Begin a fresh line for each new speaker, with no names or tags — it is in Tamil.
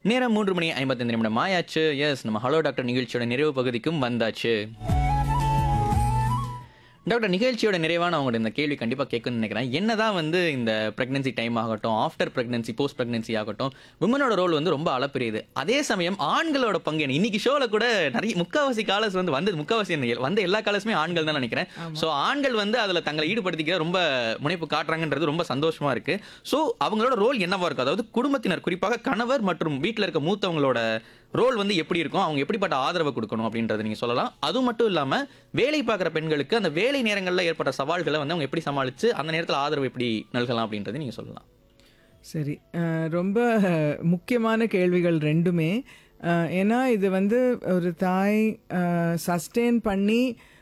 நேரம் மூன்று மணி ஐம்பத்தைந்து நிமிடம் ஆயாச்சு எஸ் நம்ம ஹலோ டாக்டர் நிகழ்ச்சியோட நிறைவு பகுதிக்கும் வந்தாச்சு டாக்டர் நிகழ்ச்சியோட நிறைவான அவங்களோட இந்த கேள்வி கண்டிப்பாக கேட்கணும்னு நினைக்கிறேன் என்னதான் வந்து இந்த ப்ரெக்னன்சி டைம் ஆகட்டும் ஆஃப்டர் ப்ரெக்னன்சி போஸ்ட் ப்ரெக்னன்சி ஆகட்டும் உமனோட ரோல் வந்து ரொம்ப அளப்பெரியது அதே சமயம் ஆண்களோட பங்கு என்ன இன்னைக்கு ஷோவில் கூட நிறைய முக்காவாசி காலர்ஸ் வந்து வந்தது முக்காவாசி என்ன, வந்த எல்லா காலர்ஸுமே ஆண்கள் தான் நினைக்கிறேன் ஸோ ஆண்கள் வந்து அதில் தங்களை ஈடுபடுத்திக்க ரொம்ப முனைப்பு காட்டுறாங்கன்றது ரொம்ப சந்தோஷமா இருக்கு ஸோ அவங்களோட ரோல் என்னவா இருக்கும் அதாவது குடும்பத்தினர் குறிப்பாக கணவர் மற்றும் வீட்டில் இருக்க மூத்தவங்களோட ரோல் வந்து எப்படி இருக்கும் அவங்க எப்படிப்பட்ட ஆதரவை கொடுக்கணும் அப்படின்றத நீங்க சொல்லலாம் அது மட்டும் இல்லாம வேலை பார்க்குற பெண்களுக்கு அந்த வேலை நேரங்களில் ஏற்பட்ட சவால்களை வந்து அவங்க எப்படி சமாளிச்சு அந்த நேரத்தில் ஆதரவு எப்படி நல்கலாம் அப்படின்றத நீங்க சொல்லலாம்
சரி அஹ், ரொம்ப முக்கியமான கேள்விகள் ரெண்டுமே அஹ், ஏன்னா இது வந்து ஒரு தாய் சஸ்டெயின் பண்ணி